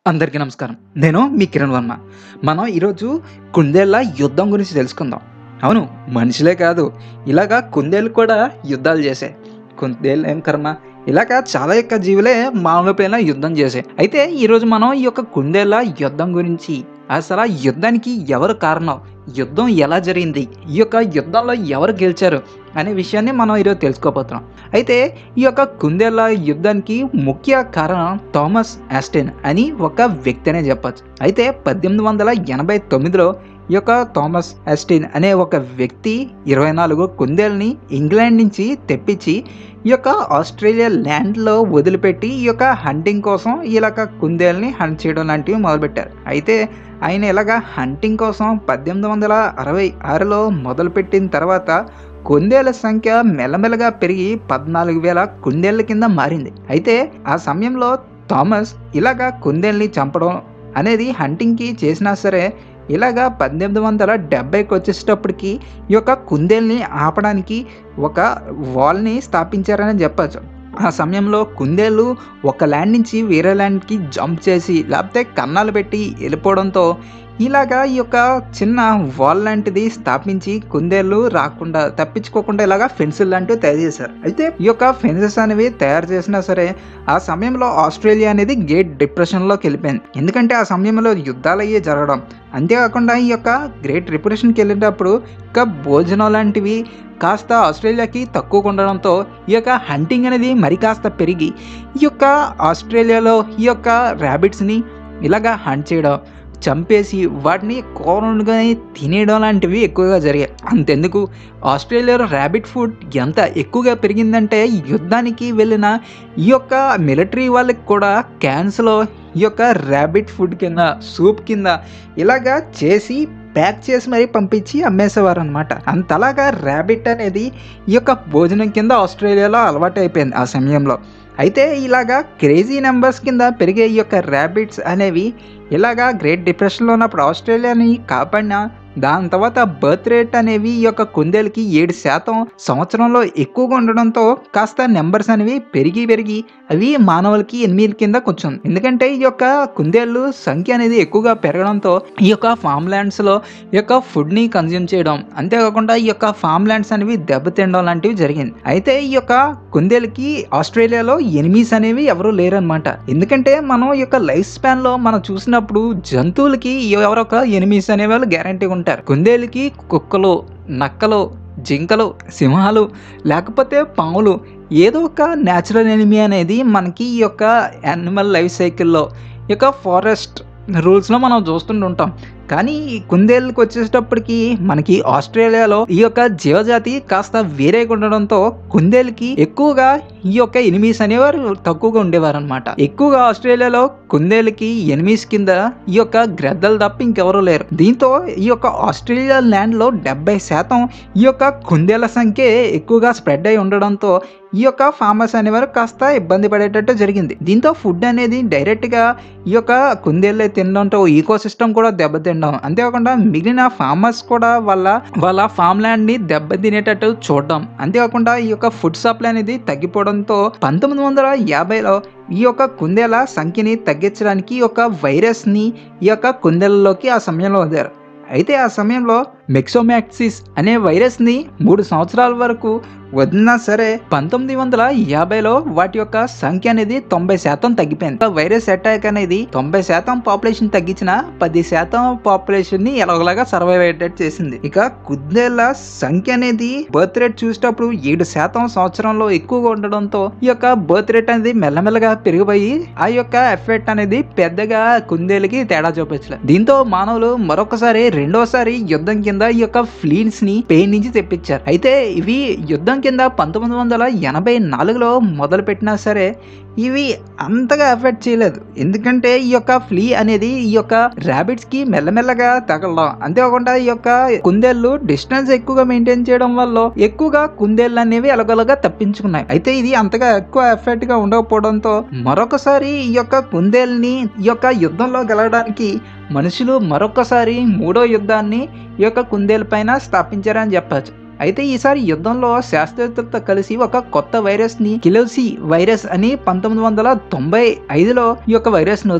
అందరికీ నమస్కారం నేను మీ కిరణ్ వర్మ మనం ఈరోజు కుందేళ్ల యుద్ధం గురించి తెలుసుకుందాం అవును మనుషులే కాదు ఇలాగా కుందేళ్ళు కూడా యుద్ధాలు చేసాయి కుందేళ్ళు ఏం కర్మ ఇలాగా చాలా యొక్క జీవులే మానవుల పైన యుద్ధం చేసాయి అయితే ఈరోజు మనం ఈ యొక్క కుందేళ్ల యుద్ధం గురించి అసలు ఆ యుద్ధానికి ఎవరు కారణం యుద్ధం ఎలా జరిగింది ఈ యొక్క యుద్ధంలో ఎవరు గెలిచారు అనే విషయాన్ని మనం ఈరోజు తెలుసుకోబోతున్నాం అయితే ఈ యొక్క కుందేళ్ల యుద్ధానికి ముఖ్య కారణం థామస్ ఆస్టిన్ అని ఒక వ్యక్తి అనే చెప్పచ్చు అయితే పద్దెనిమిది వందల ఎనభై తొమ్మిదిలో ఈ యొక్క థామస్ ఆస్టిన్ అనే ఒక వ్యక్తి ఇరవై నాలుగు కుందేల్ని ఇంగ్లాండ్ నుంచి తెప్పించి ఈ యొక్క ఆస్ట్రేలియా ల్యాండ్లో వదిలిపెట్టి ఈ యొక్క హంటింగ్ కోసం ఇలాగ కుందేల్ని హంట్ చేయడం లాంటివి మొదలుపెట్టారు అయితే ఆయన ఇలాగ హంటింగ్ కోసం పద్దెనిమిది వందల అరవై ఆరులో మొదలుపెట్టిన తర్వాత కుందేళ్ల సంఖ్య మెల్లమెల్లగా పెరిగి పద్నాలుగు వేల కుందేళ్ల కింద మారింది అయితే ఆ సమయంలో థామస్ ఇలాగా కుందేల్ని చంపడం అనేది హంటింగ్కి చేసినా సరే ఇలాగా పద్దెనిమిది వందల డెబ్బైకి వచ్చేటప్పటికి ఈ యొక్క కుందేల్ని ఆపడానికి ఒక వాల్ని స్థాపించారని చెప్పచ్చు ఆ సమయంలో కుందేళ్ళు ఒక ల్యాండ్ నుంచి వేరే ల్యాండ్కి జంప్ చేసి లేకపోతే కన్నాలు పెట్టి వెళ్ళిపోవడంతో ఇలాగా ఈ యొక్క చిన్న వాల్ లాంటిది స్థాపించి కుందేళ్ళు రాకుండా తప్పించుకోకుండా ఇలాగా ఫెన్సిల్ లాంటివి తయారు చేశారు అయితే ఈ యొక్క ఫెన్సెస్ అనేవి తయారు చేసినా సరే ఆ సమయంలో ఆస్ట్రేలియా అనేది గ్రేట్ డిప్రెషన్లోకి వెళ్ళిపోయింది ఎందుకంటే ఆ సమయంలో యుద్ధాలు అయ్యే జరగడం అంతేకాకుండా ఈ యొక్క గ్రేట్ డిప్రెషన్కి వెళ్ళేటప్పుడు ఇంకా భోజనం లాంటివి కాస్త ఆస్ట్రేలియాకి తక్కువగా ఉండడంతో ఈ యొక్క హంటింగ్ అనేది మరి కాస్త పెరిగి ఈ యొక్క ఆస్ట్రేలియాలో ఈ యొక్క ర్యాబిట్స్ని ఇలాగా హంట్ చేయడం చంపేసి వాటిని కూరగా తినేయడం లాంటివి ఎక్కువగా జరిగాయి అంతెందుకు ఆస్ట్రేలియాలో ర్యాబిట్ ఫుడ్ ఎంత ఎక్కువగా పెరిగిందంటే యుద్ధానికి వెళ్ళిన ఈ యొక్క మిలిటరీ వాళ్ళకి కూడా క్యాన్స్లో ఈ యొక్క ర్యాబిట్ ఫుడ్ కింద సూప్ కింద ఇలాగా చేసి ప్యాక్ చేసి మరీ పంపించి అమ్మేసేవారు అనమాట అంతలాగా ర్యాబిట్ అనేది ఈ యొక్క భోజనం కింద ఆస్ట్రేలియాలో అలవాటు అయిపోయింది ఆ సమయంలో అయితే ఇలాగా క్రేజీ నెంబర్స్ కింద పెరిగే ఈ యొక్క ర్యాబిట్స్ అనేవి ఇలాగా గ్రేట్ డిప్రెషన్లో ఉన్నప్పుడు ఆస్ట్రేలియాని కాపాడిన దాని తర్వాత బర్త్ రేట్ అనేవి ఈ యొక్క కుందేలకి ఏడు శాతం సంవత్సరంలో ఎక్కువగా ఉండడంతో కాస్త నెంబర్స్ అనేవి పెరిగి పెరిగి అవి మానవులకి ఎనిమిది కింద కూర్చుంది ఎందుకంటే ఈ యొక్క కుందేళ్ళు సంఖ్య అనేది ఎక్కువగా పెరగడంతో ఈ యొక్క ఫామ్ ల్యాండ్స్లో ఈ యొక్క ఫుడ్ని కన్జ్యూమ్ చేయడం అంతేకాకుండా ఈ యొక్క ఫామ్ ల్యాండ్స్ అనేవి దెబ్బతినడం లాంటివి జరిగింది అయితే ఈ యొక్క కుందేలకి ఆస్ట్రేలియాలో ఎనిమీస్ అనేవి ఎవరు లేరనమాట ఎందుకంటే మనం ఈ యొక్క లైఫ్ స్పాన్ లో మనం చూసినప్పుడు జంతువులకి ఎవరొక ఎనిమీస్ అనేవాళ్ళు గ్యారంటీగా ఉంటారు కుందేలకి కుక్కలు నక్కలు జింకలు సింహాలు లేకపోతే పాములు ఏదో ఒక న్యాచురల్ ఎనిమీ అనేది మనకి ఈ యొక్క యానిమల్ లైఫ్ సైకిల్లో ఈ యొక్క ఫారెస్ట్ రూల్స్లో మనం చూస్తుంటుంటాం కానీ ఈ కుందేళ్ళకి వచ్చేటప్పటికి మనకి ఆస్ట్రేలియాలో ఈ యొక్క జీవజాతి కాస్త వేరేగా ఉండడంతో కుందేలుకి ఎక్కువగా ఈ యొక్క ఎనిమీస్ అనేవారు తక్కువగా ఉండేవారు అనమాట ఎక్కువగా ఆస్ట్రేలియాలో కుందేలుకి ఎనిమీస్ కింద ఈ యొక్క గ్రద్దలు తప్ప ఇంకెవరూ లేరు దీంతో ఈ యొక్క ఆస్ట్రేలియా ల్యాండ్ లో డెబ్బై శాతం ఈ యొక్క కుందేళ్ల సంఖ్య ఎక్కువగా స్ప్రెడ్ అయి ఉండడంతో ఈ యొక్క ఫార్మర్స్ అనేవారు కాస్త ఇబ్బంది పడేటట్టు జరిగింది దీంతో ఫుడ్ అనేది డైరెక్ట్ గా ఈ యొక్క కుందేళ్ళే తినడంతో ఈకో సిస్టమ్ కూడా దెబ్బతిండడం అంతేకాకుండా మిగిలిన ఫార్మర్స్ కూడా వాళ్ళ వాళ్ళ ఫామ్ ల్యాండ్ ని దెబ్బతినేటట్టు చూడడం అంతేకాకుండా ఈ యొక్క ఫుడ్ సప్లై అనేది తగ్గిపోవడంతో పంతొమ్మిది వందల యాభైలో ఈ యొక్క కుందేల సంఖ్యని తగ్గించడానికి ఈ యొక్క వైరస్ ని ఈ యొక్క కుందేలలోకి ఆ సమయంలో వదిలారు అయితే ఆ సమయంలో మెక్సోమాక్సిస్ అనే వైరస్ని మూడు సంవత్సరాల వరకు వదిలినా సరే పంతొమ్మిది వందల యాభైలో వాటి యొక్క సంఖ్య అనేది తొంభై శాతం తగ్గిపోయింది వైరస్ అటాక్ అనేది తొంభై శాతం పాపులేషన్ తగ్గించిన పది శాతం పాపులేషన్ ని ఎలాగోలాగా సర్వైవ్ అయ్యేటట్టు చేసింది ఇక కుందేళ్ల సంఖ్య అనేది బర్త్ రేట్ చూసేటప్పుడు ఏడు శాతం సంవత్సరంలో ఎక్కువగా ఉండడంతో ఈ యొక్క బర్త్ రేట్ అనేది మెల్లమెల్లగా పెరిగిపోయి ఆ యొక్క ఎఫెక్ట్ అనేది పెద్దగా కుందేలకి తేడా చూపించలేదు దీంతో మానవులు మరొకసారి రెండోసారి యుద్ధం కింద ఈ యొక్క ఫ్లీన్స్ ని పెయిన్ నుంచి తెప్పించారు అయితే ఇవి యుద్ధం కింద పంతొమ్మిది వందల ఎనభై నాలుగులో మొదలు పెట్టినా సరే ఇవి అంతగా ఎఫెక్ట్ చేయలేదు ఎందుకంటే ఈ యొక్క ఫ్లీ అనేది ఈ యొక్క ర్యాబిట్స్ కి మెల్లమెల్లగా తగలడం అంతేకాకుండా ఈ యొక్క కుందేళ్ళు డిస్టెన్స్ ఎక్కువగా మెయింటైన్ చేయడం వల్ల ఎక్కువగా కుందేళ్ళు అనేవి అలగలగా తప్పించుకున్నాయి అయితే ఇది అంతగా ఎక్కువ ఎఫెక్ట్ గా ఉండకపోవడంతో మరొకసారి ఈ యొక్క కుందేల్ని ఈ యొక్క యుద్ధంలో గెలవడానికి మనుషులు మరొకసారి మూడో యుద్ధాన్ని ఈ యొక్క కుందేలు పైన స్థాపించారని చెప్పచ్చు అయితే ఈసారి యుద్ధంలో శాస్త్రవేత్తలతో కలిసి ఒక కొత్త వైరస్ ని కిలోసి వైరస్ అని పంతొమ్మిది వందల తొంభై ఐదులో ఈ యొక్క వైరస్ ని వదిలారు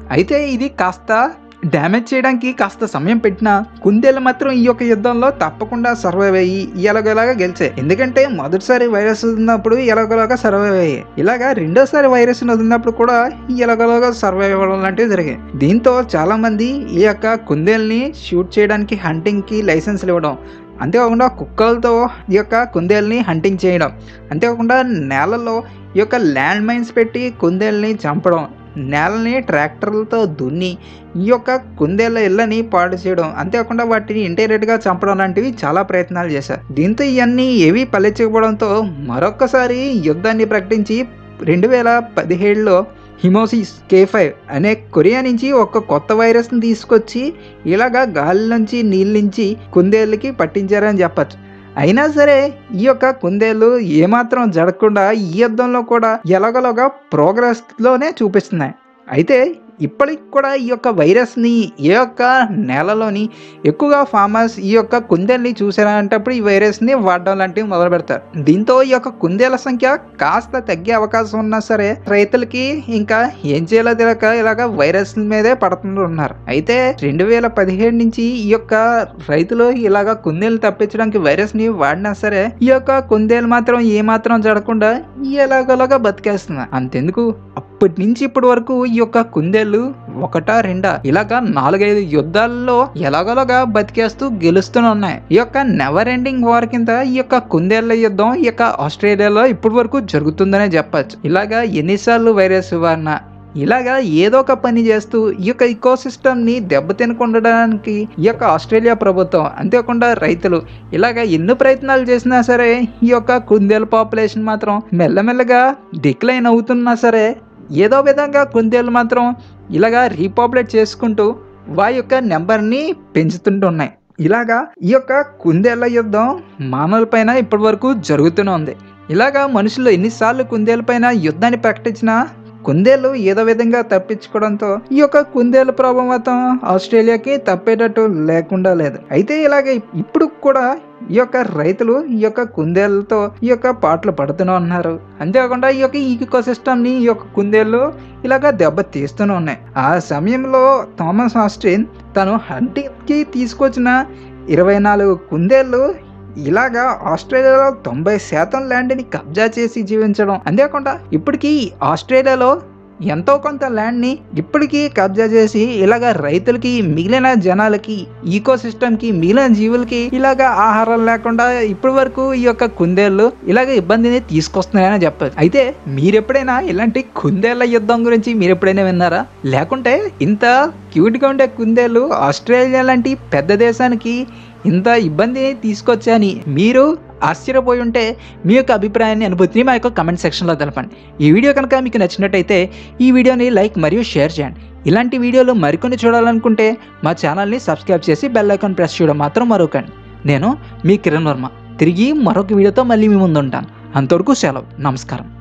అయితే ఇది కాస్త డ్యామేజ్ చేయడానికి కాస్త సమయం పెట్టినా కుందేలు మాత్రం ఈ యొక్క యుద్ధంలో తప్పకుండా సర్వైవ్ అయ్యి ఎలాగోలాగా గెలిచాయి ఎందుకంటే మొదటిసారి వైరస్ ఉన్నప్పుడు ఎలాగోలాగా సర్వైవ్ అయ్యాయి ఇలాగా రెండోసారి వైరస్ వదిలినప్పుడు కూడా ఎలాగోలాగా సర్వైవ్ అవ్వడం లాంటివి జరిగాయి దీంతో చాలా మంది ఈ యొక్క కుందేల్ని షూట్ చేయడానికి హంటింగ్ కి లైసెన్స్లు ఇవ్వడం అంతేకాకుండా కుక్కలతో ఈ యొక్క కుందేల్ని హంటింగ్ చేయడం అంతేకాకుండా నేలలో ఈ యొక్క ల్యాండ్ మైన్స్ పెట్టి కుందేల్ని చంపడం నేలని ట్రాక్టర్లతో దున్ని ఈ యొక్క కుందేళ్ల ఇళ్ళని పాడు చేయడం అంతేకాకుండా వాటిని ఇంటైరెక్ట్గా చంపడం లాంటివి చాలా ప్రయత్నాలు చేశారు దీంతో ఇవన్నీ ఏవి ఫలించకపోవడంతో మరొక్కసారి యుద్ధాన్ని ప్రకటించి రెండు వేల పదిహేడులో హిమోసిస్ కే ఫైవ్ అనే కొరియా నుంచి ఒక కొత్త వైరస్ని తీసుకొచ్చి ఇలాగా గాలి నుంచి నీళ్ళ నుంచి కుందేళ్ళకి పట్టించారని చెప్పచ్చు అయినా సరే ఈ యొక్క కుందేళ్ళు ఏమాత్రం జరగకుండా ఈ యుద్ధంలో కూడా ఎలాగోలాగా ప్రోగ్రెస్లోనే చూపిస్తున్నాయి అయితే ఇప్పటికి కూడా ఈ యొక్క వైరస్ని ఏ యొక్క నేలలోని ఎక్కువగా ఫార్మర్స్ ఈ యొక్క కుందేల్ని చూసారంటప్పుడు ఈ వైరస్ని వాడడం లాంటివి మొదలు పెడతారు దీంతో ఈ యొక్క కుందేల సంఖ్య కాస్త తగ్గే అవకాశం ఉన్నా సరే రైతులకి ఇంకా ఏం చేయాలో తెలియక ఇలాగ వైరస్ మీదే పడుతూ ఉన్నారు అయితే రెండు వేల పదిహేడు నుంచి ఈ యొక్క రైతులు ఇలాగ కుందేలు తప్పించడానికి వైరస్ ని వాడినా సరే ఈ యొక్క కుందేలు మాత్రం ఏ మాత్రం జరగకుండా ఎలాగోలాగా బతికేస్తున్నారు అంతెందుకు అప్పటి నుంచి ఇప్పటి వరకు ఈ యొక్క కుందేళ్ళు ఒకటా రెండా ఇలాగా నాలుగైదు యుద్ధాల్లో ఎలాగోలాగా బతికేస్తూ గెలుస్తూనే ఉన్నాయి ఈ యొక్క నెవర్ ఎండింగ్ వార్ కింద ఈ యొక్క కుందేళ్ల యుద్ధం ఈ యొక్క ఆస్ట్రేలియాలో ఇప్పటి వరకు జరుగుతుందనే చెప్పచ్చు ఇలాగా ఎన్నిసార్లు వైరస్ వారినా ఇలాగా ఏదో ఒక పని చేస్తూ ఈ యొక్క ఇకో ని దెబ్బతినకుండడానికి ఈ యొక్క ఆస్ట్రేలియా ప్రభుత్వం అంతేకాకుండా రైతులు ఇలాగ ఎన్ని ప్రయత్నాలు చేసినా సరే ఈ యొక్క కుందేల పాపులేషన్ మాత్రం మెల్లమెల్లగా డిక్లైన్ అవుతున్నా సరే ఏదో విధంగా కుందేలు మాత్రం ఇలాగా రీపాపులేట్ చేసుకుంటూ వారి యొక్క నెంబర్ని పెంచుతుంటున్నాయి ఇలాగా ఈ యొక్క కుందేళ్ల యుద్ధం మానవులపైన ఇప్పటి వరకు జరుగుతూనే ఉంది ఇలాగా మనుషులు ఎన్నిసార్లు కుందేలపైన యుద్ధాన్ని ప్రకటించినా కుందేలు ఏదో విధంగా తప్పించుకోవడంతో ఈ యొక్క కుందేలు ప్రభావం ఆస్ట్రేలియాకి తప్పేటట్టు లేకుండా లేదు అయితే ఇలాగే ఇప్పుడు కూడా ఈ యొక్క రైతులు ఈ యొక్క కుందేలతో ఈ యొక్క పాటలు పడుతూనే ఉన్నారు అంతేకాకుండా ఈ యొక్క ఈకో ని ఈ యొక్క కుందేళ్ళు ఇలాగ దెబ్బ తీస్తూనే ఉన్నాయి ఆ సమయంలో థామస్ ఆస్టిన్ తను హంటింగ్కి తీసుకొచ్చిన ఇరవై నాలుగు కుందేళ్ళు ఇలాగా ఆస్ట్రేలియాలో తొంభై శాతం ల్యాండ్ని కబ్జా చేసి జీవించడం అంతేకాకుండా ఇప్పటికీ ఆస్ట్రేలియాలో ఎంతో కొంత ల్యాండ్ని ఇప్పటికీ కబ్జా చేసి ఇలాగ రైతులకి మిగిలిన జనాలకి ఈకో కి మిగిలిన జీవులకి ఇలాగ ఆహారం లేకుండా ఇప్పటి వరకు ఈ యొక్క కుందేళ్ళు ఇలాగ ఇబ్బందిని తీసుకొస్తున్నాయని చెప్పచ్చు అయితే మీరెప్పుడైనా ఇలాంటి కుందేళ్ల యుద్ధం గురించి మీరు ఎప్పుడైనా విన్నారా లేకుంటే ఇంత క్యూట్గా ఉండే కుందేళ్ళు ఆస్ట్రేలియా లాంటి పెద్ద దేశానికి ఇంత ఇబ్బందిని తీసుకొచ్చని మీరు ఆశ్చర్యపోయి ఉంటే మీ యొక్క అభిప్రాయాన్ని అనుభూతిని మా యొక్క కమెంట్ సెక్షన్లో తెలపండి ఈ వీడియో కనుక మీకు నచ్చినట్టయితే ఈ వీడియోని లైక్ మరియు షేర్ చేయండి ఇలాంటి వీడియోలు మరికొన్ని చూడాలనుకుంటే మా ఛానల్ని సబ్స్క్రైబ్ చేసి బెల్ ఐకాన్ ప్రెస్ చేయడం మాత్రం మరొకండి నేను మీ కిరణ్ వర్మ తిరిగి మరొక వీడియోతో మళ్ళీ మీ ముందు ఉంటాను అంతవరకు సెలవు నమస్కారం